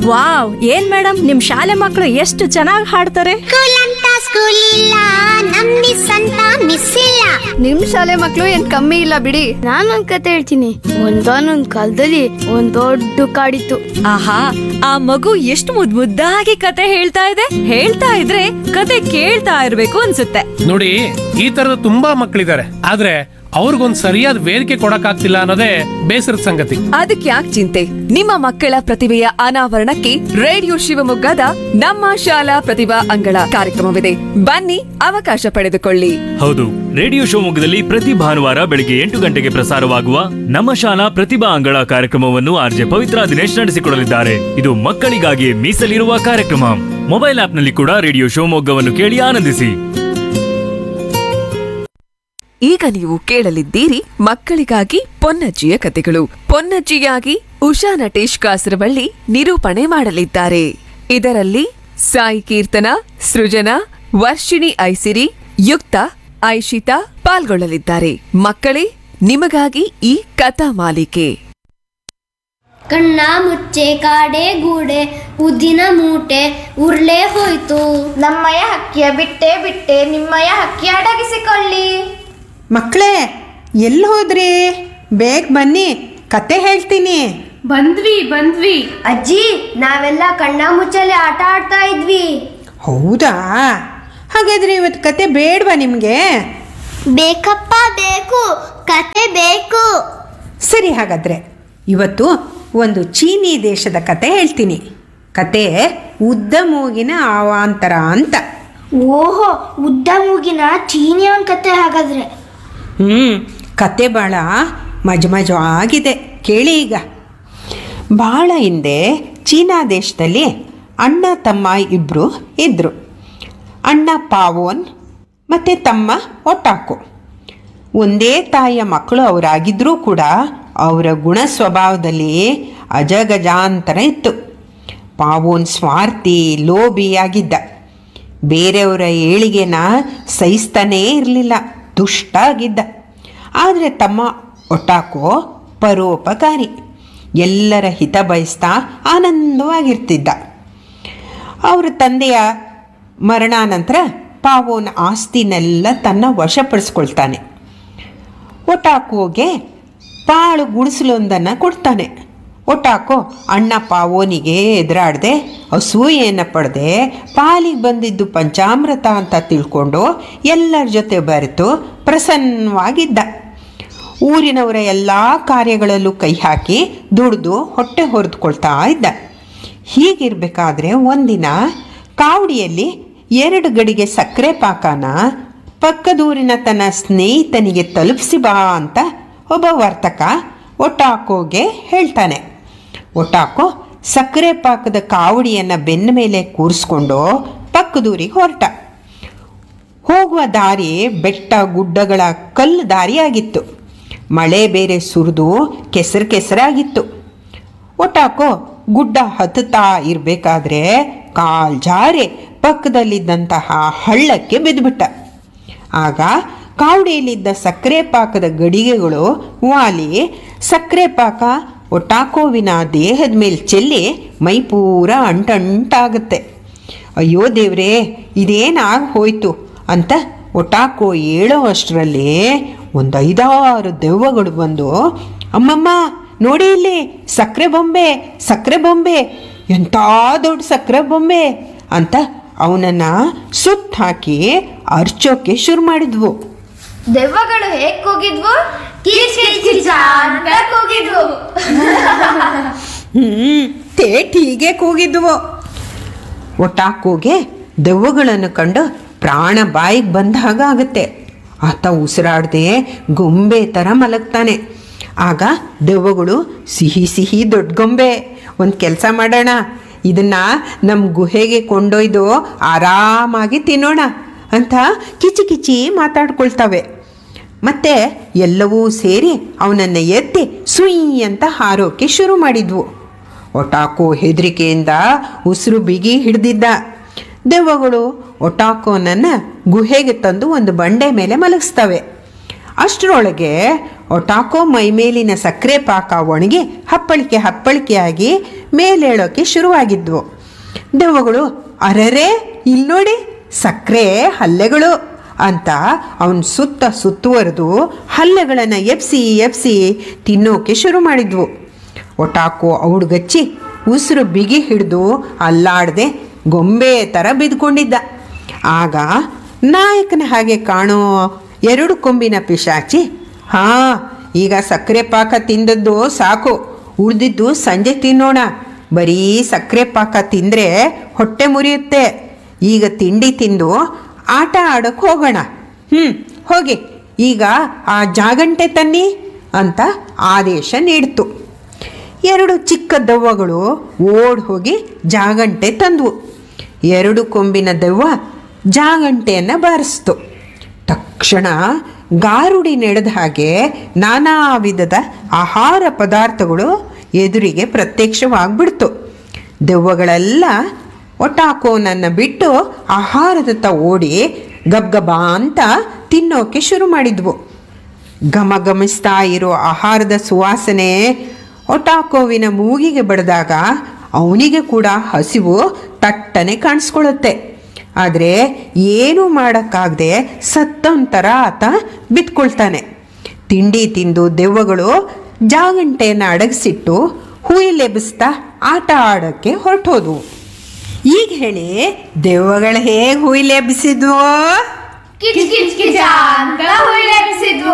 wow ಏನ್ madam ನಿಮ್ ಶಾಲೆ ಮಕ್ಕಳು ಎಷ್ಟು ಚೆನ್ನಾಗಿ ಹಾಡ್ತಾರೆ ಸ್ಕೂಲ್ ಅಂತ ಸ್ಕೂಲ್ ಇಲ್ಲ ನಮ್ ಮಿಸ್ ಅಂತ ಮಿಸ್ ಇಲ್ಲ ನಿಮ್ ಶಾಲೆ ಮಕ್ಳು ಏನ್ ಕಮ್ಮಿ ಇಲ್ಲ ಬಿಡಿ ನಾನೊಂದ್ ಕತೆ ಹೇಳ್ತೀನಿ ಒಂದಾನೊಂದ್ ಕಾಲದಲ್ಲಿ ಒಂದ್ ದೊಡ್ಡ ಕಾಡಿತ್ತು ಆಹಾ ಆ ಮಗು ಎಷ್ಟು ಮುದ್ ಮುದ್ದಾಗಿ ಕತೆ ಹೇಳ್ತಾ ಇದೆ ಹೇಳ್ತಾ ಇದ್ರೆ ಕತೆ ಕೇಳ್ತಾ ಇರ್ಬೇಕು ಅನ್ಸುತ್ತೆ ನೋಡಿ ಈ ತರದ ತುಂಬಾ ಮಕ್ಕಳಿದ್ದಾರೆ ಆದ್ರೆ ಅವ್ರಿಗೊಂದ್ ಸರಿಯಾದ ವೇದಿಕೆ ಕೊಡಕ್ಕಾಗ್ತಿಲ್ಲ ಅನ್ನೋದೇ ಬೇಸರದ ಸಂಗತಿ ಅದಕ್ಕೆ ಯಾಕೆ ಚಿಂತೆ ನಿಮ್ಮ ಮಕ್ಕಳ ಪ್ರತಿಭೆಯ ಅನಾವರಣಕ್ಕೆ ರೇಡಿಯೋ ಶಿವಮೊಗ್ಗದ ನಮ್ಮ ಶಾಲಾ ಪ್ರತಿಭಾ ಅಂಗಳ ಕಾರ್ಯಕ್ರಮವಿದೆ ಬನ್ನಿ ಅವಕಾಶ ಪಡೆದುಕೊಳ್ಳಿ ಹೌದು ರೇಡಿಯೋ ಶಿವಮೊಗ್ಗದಲ್ಲಿ ಪ್ರತಿ ಭಾನುವಾರ ಬೆಳಿಗ್ಗೆ ಎಂಟು ಗಂಟೆಗೆ ಪ್ರಸಾರವಾಗುವ ನಮ್ಮ ಶಾಲಾ ಪ್ರತಿಭಾ ಅಂಗಳ ಕಾರ್ಯಕ್ರಮವನ್ನು ಆರ್ಜೆ ಪವಿತ್ರ ದಿನೇಶ್ ನಡೆಸಿಕೊಡಲಿದ್ದಾರೆ ಇದು ಮಕ್ಕಳಿಗಾಗಿ ಮೀಸಲಿರುವ ಕಾರ್ಯಕ್ರಮ ಮೊಬೈಲ್ ಆಪ್ನಲ್ಲಿ ಕೂಡ ರೇಡಿಯೋ ಶಿವಮೊಗ್ಗವನ್ನು ಕೇಳಿ ಆನಂದಿಸಿ ಈಗ ನೀವು ಕೇಳಲಿದ್ದೀರಿ ಮಕ್ಕಳಿಗಾಗಿ ಪೊನ್ನಜ್ಜಿಯ ಕತೆಗಳು ಪೊನ್ನಜ್ಜಿಯಾಗಿ ಉಷಾ ನಟೇಶ್ ಕಾಸರವಳ್ಳಿ ನಿರೂಪಣೆ ಮಾಡಲಿದ್ದಾರೆ ಇದರಲ್ಲಿ ಸಾಯಿ ಕೀರ್ತನ ಸೃಜನಾ ವರ್ಷಿಣಿ ಐಸಿರಿ ಯುಕ್ತ ಐಶಿತಾ ಪಾಲ್ಗೊಳ್ಳಲಿದ್ದಾರೆ ಮಕ್ಕಳೇ ನಿಮಗಾಗಿ ಈ ಕಥಾ ಮಾಲಿಕೆ ಕಣ್ಣ ಮುಚ್ಚೆ ಕಾಡೆ ಗೂಡೆ ಉದ್ದಿನ ಮೂಟೆ ಉರ್ಲೆ ಹೋಯ್ತು ನಮ್ಮಯ ಹಕ್ಕಿಯ ಬಿಟ್ಟೆ ಬಿಟ್ಟೆ ನಿಮ್ಮಯ ಹಕ್ಕಿ ಅಡಗಿಸಿಕೊಳ್ಳಿ ಮಕ್ಕಳೇ ಎಲ್ಲಿ ಹೋದ್ರಿ ಬೇಗ ಬನ್ನಿ ಕತೆ ಹೇಳ್ತೀನಿ ಬಂದ್ವಿ ಬಂದ್ವಿ ಅಜ್ಜಿ ನಾವೆಲ್ಲ ಕಣ್ಣ ಮುಚ್ಚಲೆ ಆಟ ಆಡ್ತಾ ಇದ್ವಿ ಹೌದಾ ಹಾಗಾದ್ರೆ ಇವತ್ತು ಕತೆ ಬೇಡವಾ ನಿಮಗೆ ಬೇಕಪ್ಪ ಬೇಕು ಕತೆ ಬೇಕು ಸರಿ ಹಾಗಾದ್ರೆ ಇವತ್ತು ಒಂದು ಚೀನಿ ದೇಶದ ಕತೆ ಹೇಳ್ತೀನಿ ಕತೆ ಉದ್ದ ಮೂಗಿನ ಅವಾಂತರ ಅಂತ ಓಹೋ ಉದ್ದ ಮೂಗಿನ ಚೀನಿಯವನ್ ಕತೆ ಹಾಗಾದ್ರೆ ಹ್ಞೂ ಕತೆ ಭಾಳ ಮಜ ಮಜವಾಗಿದೆ ಕೇಳಿ ಈಗ ಭಾಳ ಹಿಂದೆ ಚೀನಾ ದೇಶದಲ್ಲಿ ಅಣ್ಣ ತಮ್ಮ ಇಬ್ಬರು ಇದ್ದರು ಅಣ್ಣ ಪಾವೋನ್ ಮತ್ತು ತಮ್ಮ ಒಟ್ಟಾಕು ಒಂದೇ ತಾಯಿಯ ಮಕ್ಕಳು ಅವರಾಗಿದ್ದರೂ ಕೂಡ ಅವರ ಗುಣ ಸ್ವಭಾವದಲ್ಲಿ ಅಜಗಜಾಂತರ ಇತ್ತು ಪಾವೋನ್ ಸ್ವಾರ್ಥಿ ಲೋಭಿಯಾಗಿದ್ದ ಬೇರೆಯವರ ಏಳಿಗೆನ ಸಹಿಸ್ತಾನೇ ಇರಲಿಲ್ಲ ದುಷ್ಟ ಆಗಿದ್ದ ಆದರೆ ತಮ್ಮ ಒಟ್ಟಾಕೋ ಪರೋಪಕಾರಿ ಎಲ್ಲರ ಹಿತ ಬಯಸ್ತಾ ಆನಂದವಾಗಿರ್ತಿದ್ದ ಅವರ ತಂದೆಯ ಮರಣಾನಂತರ ಪಾವೋನ ಆಸ್ತಿನೆಲ್ಲ ತನ್ನ ವಶಪಡಿಸ್ಕೊಳ್ತಾನೆ ಒಟಾಕೋಗೆ ಪಾಳು ಗುಡಿಸಲೊಂದನ್ನು ಕೊಡ್ತಾನೆ ಒಟಾಕೋ ಅಣ್ಣ ಪಾವೋನಿಗೆ ಎದುರಾಡದೆ ಅಸೂಯೆಯನ್ನು ಪಡೆದೆ ಪಾಲಿಗೆ ಬಂದಿದ್ದು ಪಂಚಾಮೃತ ಅಂತ ತಿಳ್ಕೊಂಡು ಎಲ್ಲರ ಜೊತೆ ಬೆರೆತು ಪ್ರಸನ್ನವಾಗಿದ್ದ ಊರಿನವರ ಎಲ್ಲ ಕಾರ್ಯಗಳಲ್ಲೂ ಕೈ ಹಾಕಿ ದುಡಿದು ಹೊಟ್ಟೆ ಹೊರೆದುಕೊಳ್ತಾ ಇದ್ದ ಹೀಗಿರಬೇಕಾದ್ರೆ ಒಂದಿನ ಕಾವಡಿಯಲ್ಲಿ ಎರಡು ಗಡಿಗೆ ಸಕ್ಕರೆ ಪಾಕನ ಪಕ್ಕದೂರಿನ ತನ್ನ ಸ್ನೇಹಿತನಿಗೆ ತಲುಪಿಸಿ ಬಾ ಅಂತ ಒಬ್ಬ ವರ್ತಕ ಒಟ್ಟಾಕೋಗೆ ಹೇಳ್ತಾನೆ ಒಟ್ಟಾಕೋ ಸಕ್ಕರೆ ಪಾಕದ ಕಾವಡಿಯನ್ನು ಬೆನ್ನ ಮೇಲೆ ಕೂರಿಸ್ಕೊಂಡು ಪಕ್ಕದೂರಿಗೆ ಹೊರಟ ಹೋಗುವ ದಾರಿ ಬೆಟ್ಟ ಗುಡ್ಡಗಳ ಕಲ್ಲು ದಾರಿಯಾಗಿತ್ತು ಮಳೆ ಬೇರೆ ಸುರಿದು ಕೆಸರು ಕೆಸರಾಗಿತ್ತು ಒಟ್ಟಾಕೋ ಗುಡ್ಡ ಹತ್ತುತ್ತಾ ಇರಬೇಕಾದ್ರೆ ಕಾಲ್ ಜಾರಿ ಪಕ್ಕದಲ್ಲಿದ್ದಂತಹ ಹಳ್ಳಕ್ಕೆ ಬಿದ್ದುಬಿಟ್ಟ ಆಗ ಕಾವಡಿಯಲ್ಲಿದ್ದ ಸಕ್ಕರೆ ಪಾಕದ ಗಡಿಗೆಗಳು ವಾಲಿ ಸಕ್ಕರೆ ಪಾಕ ಒಟ್ಟಾಕೋವಿನ ದೇಹದ ಮೇಲೆ ಚೆಲ್ಲಿ ಮೈ ಪೂರ ಅಂಟಂಟಾಗುತ್ತೆ ಅಯ್ಯೋ ದೇವ್ರೇ ಇದೇನಾಗಿ ಹೋಯ್ತು ಅಂತ ಒಟಾಕೋ ಹೇಳೋ ಅಷ್ಟರಲ್ಲಿ ಒಂದು ಐದಾರು ದೆವ್ವಗಳು ಬಂದು ಅಮ್ಮಮ್ಮ ನೋಡಿ ಇಲ್ಲಿ ಸಕ್ಕರೆ ಬೊಂಬೆ ಸಕ್ಕರೆ ಬೊಂಬೆ ಎಂಥ ದೊಡ್ಡ ಸಕ್ಕರೆ ಬೊಂಬೆ ಅಂತ ಅವನನ್ನು ಸುತ್ತ ಹಾಕಿ ಅರ್ಚೋಕೆ ಶುರು ಮಾಡಿದ್ವು ದೆವ್ವಗಳು ಹೇಗ್ ಕೂಗಿದ್ವು ಕಿಚ್ ಕಿಚ್ ಕಿಚ ಅಂತ ಕೂಗಿದ್ವು ಹ್ಞೂ ತೇಟ್ ಹೀಗೆ ಕೂಗಿದ್ವು ಒಟ್ಟಾಕೋಗೆ ದೆವ್ವಗಳನ್ನು ಕಂಡು ಪ್ರಾಣ ಬಾಯಿಗೆ ಬಂದ ಹಾಗೆ ಆಗುತ್ತೆ ಆತ ಉಸಿರಾಡದೆ ಗೊಂಬೆ ಥರ ಮಲಗ್ತಾನೆ ಆಗ ದೆವ್ವಗಳು ಸಿಹಿ ಸಿಹಿ ದೊಡ್ಡ ಗೊಂಬೆ ಒಂದು ಕೆಲಸ ಮಾಡೋಣ ಇದನ್ನು ನಮ್ಮ ಗುಹೆಗೆ ಕೊಂಡೊಯ್ದು ಆರಾಮಾಗಿ ತಿನ್ನೋಣ ಅಂತ ಕಿಚಿ ಕಿಚಿ ಮಾತಾಡ್ಕೊಳ್ತವೆ ಮತ್ತೆ ಎಲ್ಲವೂ ಸೇರಿ ಅವನನ್ನು ಎತ್ತಿ ಸುಯ್ ಅಂತ ಹಾರೋಕೆ ಶುರು ಮಾಡಿದ್ವು ಒಟಾಕೋ ಹೆದರಿಕೆಯಿಂದ ಉಸಿರು ಬಿಗಿ ಹಿಡ್ದಿದ್ದ ದೆವ್ವಗಳು ಒಟಾಕೋನನ್ನು ಗುಹೆಗೆ ತಂದು ಒಂದು ಬಂಡೆ ಮೇಲೆ ಮಲಗಿಸ್ತವೆ ಅಷ್ಟರೊಳಗೆ ಒಟಾಕೋ ಮೈಮೇಲಿನ ಸಕ್ಕರೆ ಪಾಕ ಒಣಗಿ ಹಪ್ಪಳಿಕೆ ಹಪ್ಪಳಿಕೆಯಾಗಿ ಮೇಲೇಳೋಕೆ ಶುರುವಾಗಿದ್ವು ದೆವ್ವಗಳು ಅರರೆ ಇಲ್ಲಿ ನೋಡಿ ಸಕ್ಕರೆ ಹಲ್ಲೆಗಳು ಅಂತ ಅವನ ಸುತ್ತ ಸುತ್ತುವರೆದು ಹಲ್ಲೆಗಳನ್ನು ಎಪ್ಸಿ ಎಪ್ಸಿ ತಿನ್ನೋಕೆ ಶುರು ಮಾಡಿದ್ವು ಒಟಾಕೋ ಔಡ್ಗಚ್ಚಿ ಉಸಿರು ಬಿಗಿ ಹಿಡಿದು ಅಲ್ಲಾಡದೆ ಗೊಂಬೆ ಥರ ಬಿದ್ಕೊಂಡಿದ್ದ ಆಗ ನಾಯಕನ ಹಾಗೆ ಕಾಣೋ ಎರಡು ಕೊಂಬಿನ ಪಿಶಾಚಿ ಹಾ ಈಗ ಸಕ್ಕರೆ ಪಾಕ ತಿಂದದ್ದು ಸಾಕು ಉಳಿದಿದ್ದು ಸಂಜೆ ತಿನ್ನೋಣ ಬರೀ ಸಕ್ಕರೆ ಪಾಕ ತಿಂದರೆ ಹೊಟ್ಟೆ ಮುರಿಯುತ್ತೆ ಈಗ ತಿಂಡಿ ತಿಂದು ಆಟ ಆಡೋಕೆ ಹೋಗೋಣ ಹ್ಞೂ ಹೋಗಿ ಈಗ ಆ ಜಾಗಂಟೆ ತನ್ನಿ ಅಂತ ಆದೇಶ ನೀಡ್ತು ಎರಡು ಚಿಕ್ಕ ದೆವ್ವಗಳು ಓಡ್ ಹೋಗಿ ಜಾಗಂಟೆ ತಂದವು ಎರಡು ಕೊಂಬಿನ ದೆವ್ವ ಜಾಗಂಟೆಯನ್ನು ಬಾರಿಸ್ತು ತಕ್ಷಣ ಗಾರುಡಿ ನಡೆದ ಹಾಗೆ ನಾನಾ ವಿಧದ ಆಹಾರ ಪದಾರ್ಥಗಳು ಎದುರಿಗೆ ಪ್ರತ್ಯಕ್ಷವಾಗ್ಬಿಡ್ತು ದೆವ್ವಗಳೆಲ್ಲ ಒಟಾಕೋನನ್ನು ಬಿಟ್ಟು ಆಹಾರದತ್ತ ಓಡಿ ಗಬ್ಗಬಾ ಅಂತ ತಿನ್ನೋಕೆ ಶುರು ಮಾಡಿದ್ವು ಘಮ ಘಮಿಸ್ತಾ ಇರೋ ಆಹಾರದ ಸುವಾಸನೆ ಒಟಾಕೋವಿನ ಮೂಗಿಗೆ ಬಡಿದಾಗ ಅವನಿಗೆ ಕೂಡ ಹಸಿವು ತಟ್ಟನೆ ಕಾಣಿಸ್ಕೊಳ್ಳುತ್ತೆ ಆದರೆ ಏನೂ ಮಾಡೋಕ್ಕಾಗದೆ ಸತ್ತೊಂಥರ ಆತ ಬಿತ್ಕೊಳ್ತಾನೆ ತಿಂಡಿ ತಿಂದು ದೆವ್ವಗಳು ಜಾಗಂಟೆಯನ್ನು ಅಡಗಿಸಿಟ್ಟು ಹುಯಿಲೆಬ್ಬಿಸ್ತಾ ಆಟ ಆಡೋಕ್ಕೆ ಹೊರಟೋದ್ವು ಈಗ ಹೇಳಿ ದೆವ್ವಗಳು ಹೇಗೆ ಹುಯಿಲೆಬ್ಬಿಸಿದ್ವೋ ಕಿಚ್ ಕಿಚ್ ಕಿಚ ಅಂತ ಹೊಯ್ಲೆಬ್ಬಿಸಿದ್ವು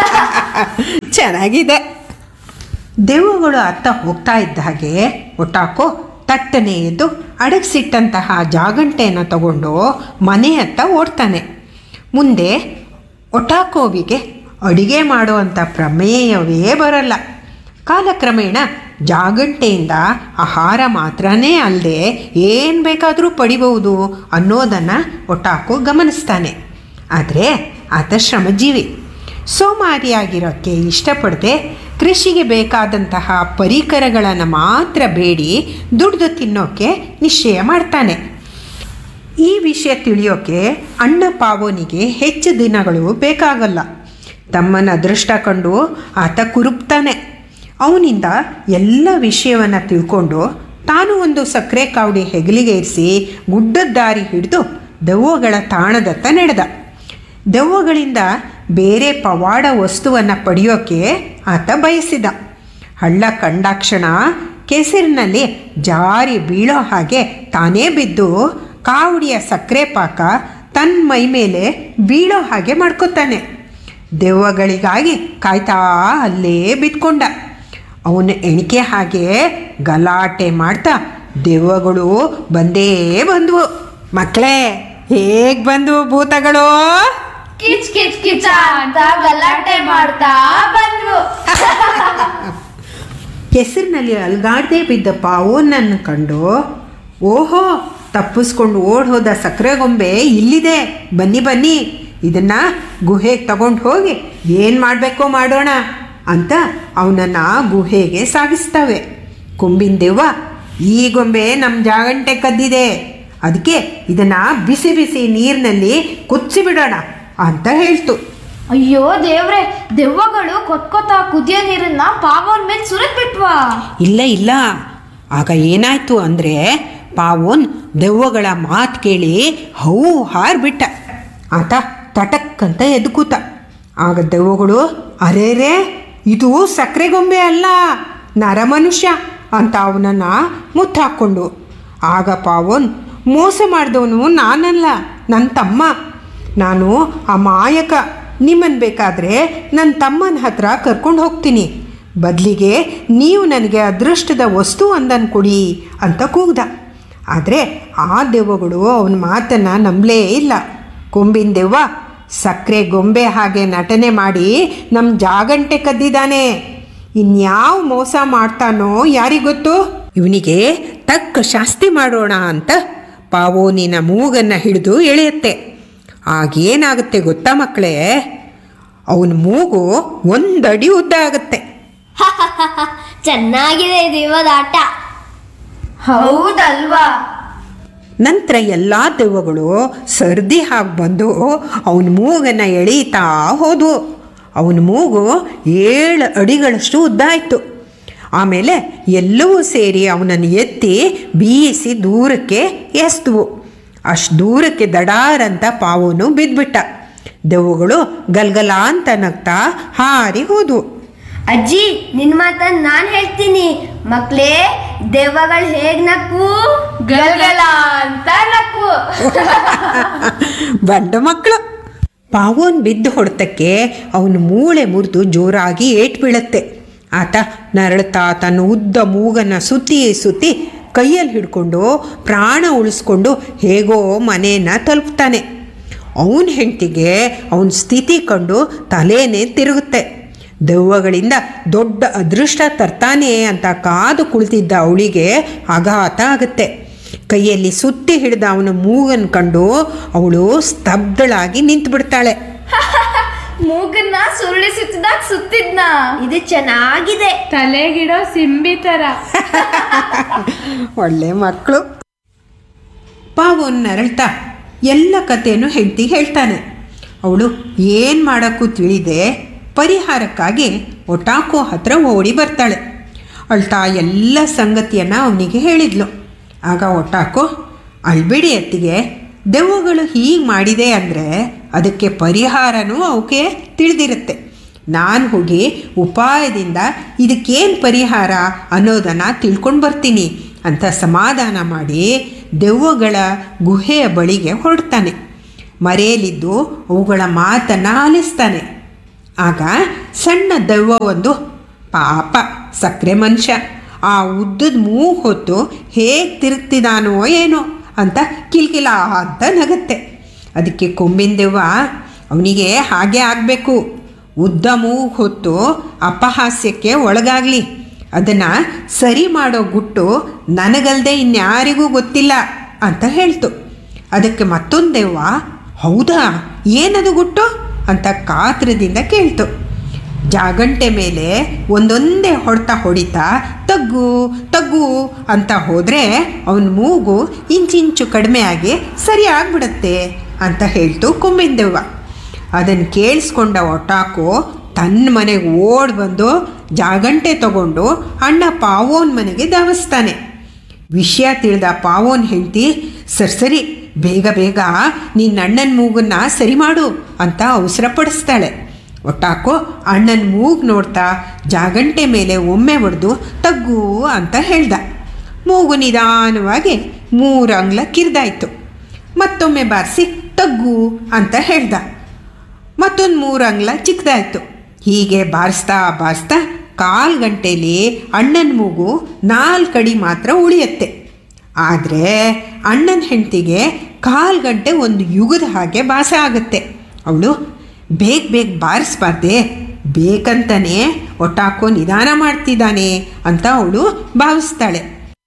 ಚೆನ್ನಾಗಿದೆ ದೆವ್ವಗಳು ಅತ್ತ ಹೋಗ್ತಾ ಇದ್ದ ಹಾಗೆ ಒಟ್ಟಾಕೋ ತಟ್ಟನೆ ಎದ್ದು ಅಡಗಿಸಿಟ್ಟಂತಹ ಜಾಗಂಟೆಯನ್ನು ತಗೊಂಡು ಮನೆ ಹತ್ತ ಓಡ್ತಾನೆ ಮುಂದೆ ಒಟಾಕೋವಿಗೆ ಅಡಿಗೆ ಮಾಡುವಂಥ ಪ್ರಮೇಯವೇ ಬರಲ್ಲ ಕಾಲಕ್ರಮೇಣ ಜಾಗಂಟೆಯಿಂದ ಆಹಾರ ಮಾತ್ರನೇ ಅಲ್ಲದೆ ಏನು ಬೇಕಾದರೂ ಪಡಿಬಹುದು ಅನ್ನೋದನ್ನು ಒಟಾಕು ಗಮನಿಸ್ತಾನೆ ಆದರೆ ಆತ ಶ್ರಮಜೀವಿ ಸೋಮಾರಿಯಾಗಿರೋಕ್ಕೆ ಇಷ್ಟಪಡದೆ ಕೃಷಿಗೆ ಬೇಕಾದಂತಹ ಪರಿಕರಗಳನ್ನು ಮಾತ್ರ ಬೇಡಿ ದುಡ್ದು ತಿನ್ನೋಕ್ಕೆ ನಿಶ್ಚಯ ಮಾಡ್ತಾನೆ ಈ ವಿಷಯ ತಿಳಿಯೋಕೆ ಅಣ್ಣ ಪಾವನಿಗೆ ಹೆಚ್ಚು ದಿನಗಳು ಬೇಕಾಗಲ್ಲ ತಮ್ಮನ ಅದೃಷ್ಟ ಕಂಡು ಆತ ಕುರುಪ್ತಾನೆ ಅವನಿಂದ ಎಲ್ಲ ವಿಷಯವನ್ನು ತಿಳ್ಕೊಂಡು ತಾನು ಒಂದು ಸಕ್ಕರೆ ಕಾವಡಿ ಹೆಗಲಿಗೆ ಇರಿಸಿ ಗುಡ್ಡದ ದಾರಿ ಹಿಡಿದು ದೆವ್ವಗಳ ತಾಣದತ್ತ ನಡೆದ ದೆವ್ವಗಳಿಂದ ಬೇರೆ ಪವಾಡ ವಸ್ತುವನ್ನು ಪಡೆಯೋಕೆ ಆತ ಬಯಸಿದ ಹಳ್ಳ ಕಂಡಾಕ್ಷಣ ಕೆಸರಿನಲ್ಲಿ ಜಾರಿ ಬೀಳೋ ಹಾಗೆ ತಾನೇ ಬಿದ್ದು ಕಾವಡಿಯ ಸಕ್ಕರೆ ಪಾಕ ತನ್ನ ಮೈ ಮೇಲೆ ಬೀಳೋ ಹಾಗೆ ಮಾಡ್ಕೊತಾನೆ ದೆವ್ವಗಳಿಗಾಗಿ ಕಾಯ್ತಾ ಅಲ್ಲೇ ಬಿದ್ಕೊಂಡ ಅವನ ಎಣಿಕೆ ಹಾಗೆ ಗಲಾಟೆ ಮಾಡ್ತಾ ದೆವ್ವಗಳು ಬಂದೇ ಬಂದವು ಮಕ್ಕಳೇ ಹೇಗೆ ಬಂದವು ಭೂತಗಳು ಕಿಚ್ ಕಿಚ್ ಕಿಚ ಅಂತ ಗಲಾಟೆ ಮಾಡ್ತಾ ಬಂದ್ವು ಕೆಸರಿನಲ್ಲಿ ಅಲ್ಗಾಡದೆ ಬಿದ್ದ ಪಾವನನ್ನು ಕಂಡು ಓಹೋ ತಪ್ಪಿಸ್ಕೊಂಡು ಓಡ್ ಹೋದ ಸಕ್ಕರೆ ಗೊಂಬೆ ಇಲ್ಲಿದೆ ಬನ್ನಿ ಬನ್ನಿ ಇದನ್ನ ಗುಹೆಗೆ ತಗೊಂಡು ಹೋಗಿ ಏನು ಮಾಡಬೇಕೋ ಮಾಡೋಣ ಅಂತ ಅವನನ್ನು ಗುಹೆಗೆ ಸಾಗಿಸ್ತವೆ ಕೊಂಬಿನ ದೆವ್ವ ಈ ಗೊಂಬೆ ನಮ್ಮ ಜಾಗಂಟೆ ಕದ್ದಿದೆ ಅದಕ್ಕೆ ಇದನ್ನ ಬಿಸಿ ಬಿಸಿ ನೀರಿನಲ್ಲಿ ಕುದಿಸಿ ಬಿಡೋಣ ಅಂತ ಹೇಳ್ತು ಅಯ್ಯೋ ದೇವ್ರೆ ದೆವ್ವಗಳು ಕೊತ್ಕೊತ ಕುದಿಯೋ ನೀರನ್ನ ಪಾವನ್ ಮೇಲೆ ಸುರದ್ ಬಿಟ್ವಾ ಇಲ್ಲ ಇಲ್ಲ ಆಗ ಏನಾಯ್ತು ಅಂದರೆ ಪಾವೋನ್ ದೆವ್ವಗಳ ಮಾತು ಕೇಳಿ ಹೌ ಹಾರ್ಬಿಟ್ಟ ಆತ ತಟಕ್ ಅಂತ ಎದ್ದು ಕೂತ ಆಗ ದೆವ್ವಗಳು ಅರೇರೇ ಇದು ಸಕ್ಕರೆ ಗೊಂಬೆ ಅಲ್ಲ ನರಮನುಷ್ಯ ಅಂತ ಅವನನ್ನು ಮುತ್ತಾಕ್ಕೊಂಡು ಆಗ ಪಾವೋನ್ ಮೋಸ ಮಾಡಿದವನು ನಾನಲ್ಲ ನನ್ನ ತಮ್ಮ ನಾನು ಆ ಮಾಯಕ ನಿಮ್ಮನ್ನು ಬೇಕಾದರೆ ನನ್ನ ತಮ್ಮನ ಹತ್ರ ಕರ್ಕೊಂಡು ಹೋಗ್ತೀನಿ ಬದಲಿಗೆ ನೀವು ನನಗೆ ಅದೃಷ್ಟದ ವಸ್ತು ಒಂದನ್ನು ಕೊಡಿ ಅಂತ ಕೂಗ್ದ ಆದರೆ ಆ ದೆವ್ವಗಳು ಅವನ ಮಾತನ್ನು ನಂಬಲೇ ಇಲ್ಲ ಕೊಂಬಿನ ದೆವ್ವ ಸಕ್ಕರೆ ಗೊಂಬೆ ಹಾಗೆ ನಟನೆ ಮಾಡಿ ನಮ್ಮ ಜಾಗಂಟೆ ಕದ್ದಿದ್ದಾನೆ ಇನ್ಯಾವ ಮೋಸ ಮಾಡ್ತಾನೋ ಯಾರಿಗೊತ್ತು ಇವನಿಗೆ ತಕ್ಕ ಶಾಸ್ತಿ ಮಾಡೋಣ ಅಂತ ಪಾವೋನಿನ ಮೂಗನ್ನು ಹಿಡಿದು ಎಳೆಯುತ್ತೆ ಆಗೇನಾಗುತ್ತೆ ಗೊತ್ತಾ ಮಕ್ಕಳೇ ಅವನ ಮೂಗು ಒಂದಡಿ ಉದ್ದ ಆಗುತ್ತೆ ಚೆನ್ನಾಗಿದೆ ದೇವದ ಆಟ ಹೌದಲ್ವಾ ನಂತರ ಎಲ್ಲ ದೆವ್ವಗಳು ಸರ್ದಿ ಹಾಗೆ ಬಂದು ಅವನ ಮೂಗನ್ನು ಎಳೀತಾ ಹೋದವು ಅವನ ಮೂಗು ಏಳು ಅಡಿಗಳಷ್ಟು ಉದ್ದ ಆಯಿತು ಆಮೇಲೆ ಎಲ್ಲವೂ ಸೇರಿ ಅವನನ್ನು ಎತ್ತಿ ಬೀಸಿ ದೂರಕ್ಕೆ ಎಸ್ದವು ಅಷ್ಟು ದೂರಕ್ಕೆ ದಡಾರಂತ ಪಾವನು ಬಿದ್ಬಿಟ್ಟ ದೆವ್ವಗಳು ಗಲ್ಗಲ ಅಂತ ನಗ್ತಾ ಹಾರಿ ಹೋದವು ಅಜ್ಜಿ ನಿನ್ ಮಾತನ್ನ ನಾನ್ ಹೇಳ್ತೀನಿ ಮಕ್ಳೇ ದೆವ್ವಗಳು ಹೇಗ್ ನಕ್ವು ಗಲ್ಗಲ ಅಂತ ನಕ್ವು ಬಂಡ ಮಕ್ಕಳು ಪಾವೋನ್ ಬಿದ್ದು ಹೊಡೆತಕ್ಕೆ ಅವನ ಮೂಳೆ ಮುರಿದು ಜೋರಾಗಿ ಏಟ್ ಬೀಳತ್ತೆ ಆತ ನರಳ್ತಾ ತನ್ನ ಉದ್ದ ಮೂಗನ್ನು ಸುತ್ತಿ ಸುತ್ತಿ ಕೈಯಲ್ಲಿ ಹಿಡ್ಕೊಂಡು ಪ್ರಾಣ ಉಳಿಸ್ಕೊಂಡು ಹೇಗೋ ಮನೆಯನ್ನು ತಲುಪ್ತಾನೆ ಅವನ ಹೆಂಡತಿಗೆ ಅವನ ಸ್ಥಿತಿ ಕಂಡು ತಲೆನೇ ತಿರುಗುತ್ತೆ ದೆವ್ವಗಳಿಂದ ದೊಡ್ಡ ಅದೃಷ್ಟ ತರ್ತಾನೆ ಅಂತ ಕಾದು ಕುಳಿತಿದ್ದ ಅವಳಿಗೆ ಆಘಾತ ಆಗುತ್ತೆ ಕೈಯಲ್ಲಿ ಸುತ್ತಿ ಹಿಡಿದ ಅವನ ಮೂಗನ್ ಕಂಡು ಅವಳು ಸ್ತಬ್ಧಳಾಗಿ ನಿಂತು ಬಿಡ್ತಾಳೆ ಮೂಗನ್ನ ಸುರುಳಿ ಸುತ್ತಿದಾಗ ಸುತ್ತಿದ್ನ ಇದು ಚೆನ್ನಾಗಿದೆ ತಲೆಗಿಡೋ ಸಿಂಬಿ ತರ ಒಳ್ಳೆ ಮಕ್ಕಳು ಪಾವನ್ ನರಳ್ತಾ ಎಲ್ಲ ಕಥೆಯನ್ನು ಹೆಂಡತಿ ಹೇಳ್ತಾನೆ ಅವಳು ಏನು ಮಾಡೋಕ್ಕೂ ತಿಳಿದೆ ಪರಿಹಾರಕ್ಕಾಗಿ ಒಟಾಕೋ ಹತ್ರ ಓಡಿ ಬರ್ತಾಳೆ ಅಳ್ತಾ ಎಲ್ಲ ಸಂಗತಿಯನ್ನು ಅವನಿಗೆ ಹೇಳಿದ್ಲು ಆಗ ಒಟಾಕೋ ಅಳ್ಬೇಡಿ ಅತ್ತಿಗೆ ದೆವ್ವಗಳು ಹೀಗೆ ಮಾಡಿದೆ ಅಂದರೆ ಅದಕ್ಕೆ ಪರಿಹಾರನೂ ಅವಕ್ಕೆ ತಿಳಿದಿರುತ್ತೆ ನಾನು ಹೋಗಿ ಉಪಾಯದಿಂದ ಇದಕ್ಕೇನು ಪರಿಹಾರ ಅನ್ನೋದನ್ನು ತಿಳ್ಕೊಂಡು ಬರ್ತೀನಿ ಅಂತ ಸಮಾಧಾನ ಮಾಡಿ ದೆವ್ವಗಳ ಗುಹೆಯ ಬಳಿಗೆ ಹೊರಡ್ತಾನೆ ಮರೆಯಲಿದ್ದು ಅವುಗಳ ಮಾತನ್ನು ಆಲಿಸ್ತಾನೆ ಆಗ ಸಣ್ಣ ದೆವ್ವ ಒಂದು ಪಾಪ ಸಕ್ಕರೆ ಮನುಷ್ಯ ಆ ಉದ್ದದ ಮೂಗು ಹೊತ್ತು ಹೇಗೆ ತಿರುಗ್ತಿದಾನೋ ಏನೋ ಅಂತ ಕಿಲ್ಕಿಲ ಅಂತ ನಗತ್ತೆ ಅದಕ್ಕೆ ಕೊಂಬಿನ ದೆವ್ವ ಅವನಿಗೆ ಹಾಗೆ ಆಗಬೇಕು ಉದ್ದ ಮೂಗು ಹೊತ್ತು ಅಪಹಾಸ್ಯಕ್ಕೆ ಒಳಗಾಗಲಿ ಅದನ್ನು ಸರಿ ಮಾಡೋ ಗುಟ್ಟು ನನಗಲ್ಲದೆ ಇನ್ಯಾರಿಗೂ ಗೊತ್ತಿಲ್ಲ ಅಂತ ಹೇಳ್ತು ಅದಕ್ಕೆ ಮತ್ತೊಂದು ದೆವ್ವ ಹೌದಾ ಏನದು ಗುಟ್ಟು ಅಂತ ಕಾತ್ರದಿಂದ ಕೇಳ್ತು ಜಾಗಂಟೆ ಮೇಲೆ ಒಂದೊಂದೇ ಹೊಡ್ತಾ ಹೊಡಿತಾ ತಗ್ಗು ತಗ್ಗು ಅಂತ ಹೋದರೆ ಅವನ ಮೂಗು ಇಂಚಿಂಚು ಕಡಿಮೆ ಆಗಿ ಸರಿ ಆಗ್ಬಿಡತ್ತೆ ಅಂತ ಹೇಳ್ತು ಕೊಂಬಿನ ದೆವ್ವ ಅದನ್ನು ಕೇಳಿಸ್ಕೊಂಡ ಒಟಾಕು ತನ್ನ ಮನೆಗೆ ಓಡ್ ಬಂದು ಜಾಗಂಟೆ ತಗೊಂಡು ಅಣ್ಣ ಪಾವೋನ್ ಮನೆಗೆ ಧಾವಿಸ್ತಾನೆ ವಿಷಯ ತಿಳಿದ ಪಾವೋನ್ ಹೆಂಡತಿ ಸರ್ ಸರಿ ಬೇಗ ಬೇಗ ನಿನ್ನ ಅಣ್ಣನ ಮೂಗನ್ನ ಸರಿ ಮಾಡು ಅಂತ ಅವಸರ ಪಡಿಸ್ತಾಳೆ ಒಟ್ಟಾಕೋ ಅಣ್ಣನ ಮೂಗು ನೋಡ್ತಾ ಜಾಗಂಟೆ ಮೇಲೆ ಒಮ್ಮೆ ಹೊಡೆದು ತಗ್ಗು ಅಂತ ಹೇಳ್ದ ಮೂಗು ನಿಧಾನವಾಗಿ ಮೂರು ಅಂಗ್ಲ ಕಿರಿದಾಯ್ತು ಮತ್ತೊಮ್ಮೆ ಬಾರಿಸಿ ತಗ್ಗು ಅಂತ ಹೇಳ್ದ ಮತ್ತೊಂದು ಮೂರು ಅಂಗ್ಲ ಚಿಕ್ಕದಾಯ್ತು ಹೀಗೆ ಬಾರಿಸ್ತಾ ಬಾರಿಸ್ತಾ ಕಾಲು ಗಂಟೆಲಿ ಅಣ್ಣನ ಮೂಗು ನಾಲ್ಕು ಅಡಿ ಮಾತ್ರ ಉಳಿಯುತ್ತೆ ಆದರೆ ಅಣ್ಣನ ಹೆಂಡತಿಗೆ ಕಾಲು ಗಂಟೆ ಒಂದು ಯುಗದ ಹಾಗೆ ಭಾಸ ಆಗುತ್ತೆ ಅವಳು ಬೇಗ ಬೇಗ ಬಾರಿಸ್ಬಾರ್ದೆ ಬೇಕಂತಾನೆ ಒಟ್ಟಾಕೋ ನಿಧಾನ ಮಾಡ್ತಿದ್ದಾನೆ ಅಂತ ಅವಳು ಭಾವಿಸ್ತಾಳೆ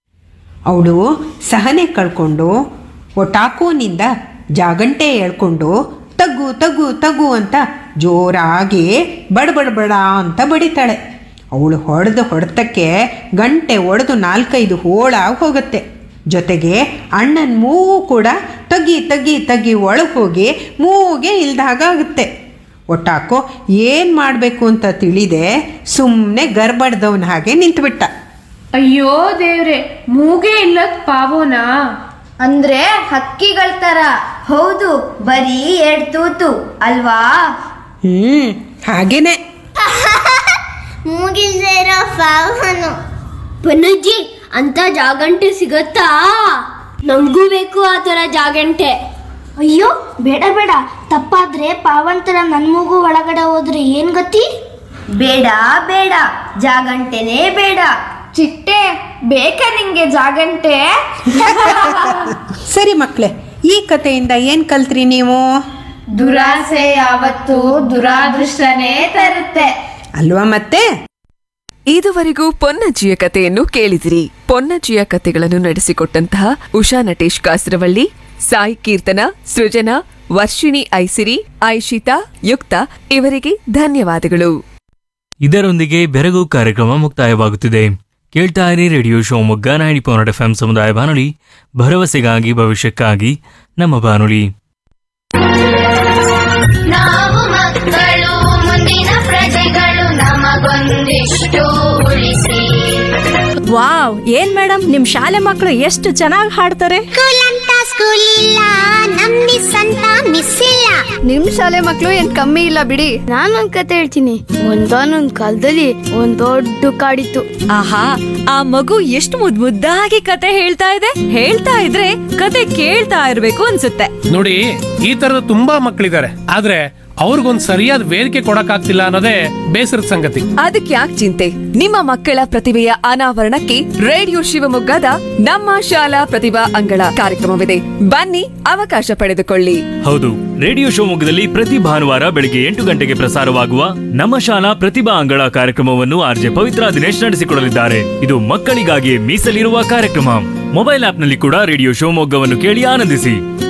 ಅವಳು ಸಹನೆ ಕಳ್ಕೊಂಡು ಒಟಾಕೋನಿಂದ ಜಾಗಂಟೆ ಎಳ್ಕೊಂಡು ತಗ್ಗು ತಗ್ಗು ತಗ್ಗು ಅಂತ ಜೋರಾಗಿ ಬಡಬಡ ಬಡ ಅಂತ ಬಡಿತಾಳೆ ಅವಳು ಹೊಡೆದು ಹೊಡೆತಕ್ಕೆ ಗಂಟೆ ಒಡೆದು ನಾಲ್ಕೈದು ಹೋಳಾಗಿ ಹೋಗುತ್ತೆ ಜೊತೆಗೆ ಅಣ್ಣನ ಮೂಗು ಕೂಡ ತಗ್ಗಿ ತಗ್ಗಿ ತಗ್ಗಿ ಒಳಗೆ ಹೋಗಿ ಮೂಗೆ ಇಲ್ದಾಗ ಆಗುತ್ತೆ ಒಟ್ಟಾಕೋ ಏನು ಮಾಡಬೇಕು ಅಂತ ತಿಳಿದೆ ಸುಮ್ಮನೆ ಗರ್ಬಡ್ದವನ ಹಾಗೆ ನಿಂತುಬಿಟ್ಟ ಅಯ್ಯೋ ದೇವ್ರೆ ಮೂಗೇ ಇಲ್ಲದ್ ಪಾವೋನಾ ಅಂದ್ರೆ ಹಕ್ಕಿಗಳ ತರ ಹೌದು ಬರೀ ಎರಡ್ ತೂತು ಅಲ್ವಾ ಹ್ಞೂ ಹಾಗೇನೆ ಮೂಗಿಲ್ದಿರೋ ಪಾವನು ಪನಜ್ಜಿ ಅಂತ ಜಾಗಂಟೆ ಸಿಗತ್ತಾ ನಮಗೂ ಬೇಕು ಆ ಥರ ಜಾಗಂಟೆ ಅಯ್ಯೋ ಬೇಡ ಬೇಡ ತಪ್ಪಾದ್ರೆ ಪಾವಂತರ ನನ್ ಮೂಗು ಒಳಗಡೆ ಹೋದ್ರೆ ಏನ್ ಗತಿ ಬೇಡ ಬೇಡ ಜಾಗಂಟೆನೇ ಬೇಡ ಚಿಟ್ಟೆ ಬೇಕಾ ನಿಂಗೆ ಜಾಗಂಟೆ ಸರಿ ಮಕ್ಕಳೇ ಈ ಕಥೆಯಿಂದ ಏನು ಕಲ್ತ್ರಿ ನೀವು ದುರಾಸೆ ಯಾವತ್ತು ದುರಾದೃಷ್ಟನೇ ತರುತ್ತೆ ಅಲ್ವಾ ಮತ್ತೆ ಇದುವರೆಗೂ ಪೊನ್ನಜ್ಜಿಯ ಕಥೆಯನ್ನು ಕೇಳಿದಿರಿ ಪೊನ್ನಜ್ಜಿಯ ಕಥೆಗಳನ್ನು ನಡೆಸಿಕೊಟ್ಟಂತಹ ಉಷಾ ನಟೇಶ್ ಕಾಸರವಳ್ಳಿ ಸಾಯಿ ಕೀರ್ತನ ಸೃಜನಾ ವರ್ಷಿಣಿ ಐಸಿರಿ ಐಶಿತಾ ಯುಕ್ತ ಇವರಿಗೆ ಧನ್ಯವಾದಗಳು ಇದರೊಂದಿಗೆ ಬೆರಗು ಕಾರ್ಯಕ್ರಮ ಮುಕ್ತಾಯವಾಗುತ್ತಿದೆ ಕೇಳ್ತಾ ಇರಿ radio Shivamogga ninety point F ಸಮುದಾಯ ಬಾನುಲಿ ಭರವಸೆಗಾಗಿ ಭವಿಷ್ಯಕ್ಕಾಗಿ ನಮ್ಮ ಬಾನುಲಿ ನಾವು ಮಕ್ಕಳು ಮುಂದಿನ ನಮಗೊಂದಿಷ್ಟು ಉಳಿಸಿ ವಾವ್ ಏನ್ ಮೇಡಮ್ ನಿಮ್ ಶಾಲೆ ಮಕ್ಕಳು ಎಷ್ಟು ಚೆನ್ನಾಗಿ ಹಾಡ್ತಾರೆ ಸ್ಕೂಲ್ ಅಂತ ಸ್ಕೂಲ್ ಇಲ್ಲ ನಮ್ ಮಿಸ್ ಅಂತ ಮಿಸ್ ಇಲ್ಲ ನಿಮ್ ಶಾಲೆ ಮಕ್ಳು ಏನ್ ಕಮ್ಮಿ ಇಲ್ಲ ಬಿಡಿ ನಾನೊಂದ್ ಕತೆ ಹೇಳ್ತೀನಿ ಒಂದಾನೊಂದ್ ಕಾಲದಲ್ಲಿ ಒಂದ್ ದೊಡ್ಡ ಕಾಡಿತ್ತು ಆಹಾ ಆ ಮಗು ಎಷ್ಟು ಮುದ್ ಮುದ್ದಾಗಿ ಕತೆ ಹೇಳ್ತಾ ಇದೆ ಹೇಳ್ತಾ ಇದ್ರೆ ಕತೆ ಕೇಳ್ತಾ ಇರ್ಬೇಕು ಅನ್ಸುತ್ತೆ ನೋಡಿ ಈ ತರದ ತುಂಬಾ ಮಕ್ಕಳಿದ್ದಾರೆ ಆದ್ರೆ ಅವ್ರಿಗೊಂದ್ ಸರಿಯಾದ ವೇದಿಕೆ ಕೊಡಕ್ಕಾಗ್ತಿಲ್ಲ ಅನ್ನೋದೇ ಬೇಸರದ ಸಂಗತಿ ಅದಕ್ಕೆ ಯಾಕೆ ಚಿಂತೆ ನಿಮ್ಮ ಮಕ್ಕಳ ಪ್ರತಿಭೆಯ ಅನಾವರಣಕ್ಕೆ ರೇಡಿಯೋ ಶಿವಮೊಗ್ಗದ ನಮ್ಮ ಶಾಲಾ ಪ್ರತಿಭಾ ಅಂಗಳ ಕಾರ್ಯಕ್ರಮವಿದೆ ಬನ್ನಿ ಅವಕಾಶ ಪಡೆದುಕೊಳ್ಳಿ ಹೌದು ರೇಡಿಯೋ ಶಿವಮೊಗ್ಗದಲ್ಲಿ ಪ್ರತಿ ಭಾನುವಾರ ಬೆಳಿಗ್ಗೆ ಎಂಟು ಗಂಟೆಗೆ ಪ್ರಸಾರವಾಗುವ ನಮ್ಮ ಶಾಲಾ ಪ್ರತಿಭಾ ಅಂಗಳ ಕಾರ್ಯಕ್ರಮವನ್ನು ಆರ್ಜೆ ಪವಿತ್ರ ದಿನೇಶ್ ನಡೆಸಿಕೊಡಲಿದ್ದಾರೆ ಇದು ಮಕ್ಕಳಿಗಾಗಿ ಮೀಸಲಿರುವ ಕಾರ್ಯಕ್ರಮ ಮೊಬೈಲ್ ಆಪ್ನಲ್ಲಿ ಕೂಡ ರೇಡಿಯೋ ಶಿವಮೊಗ್ಗವನ್ನು ಕೇಳಿ ಆನಂದಿಸಿ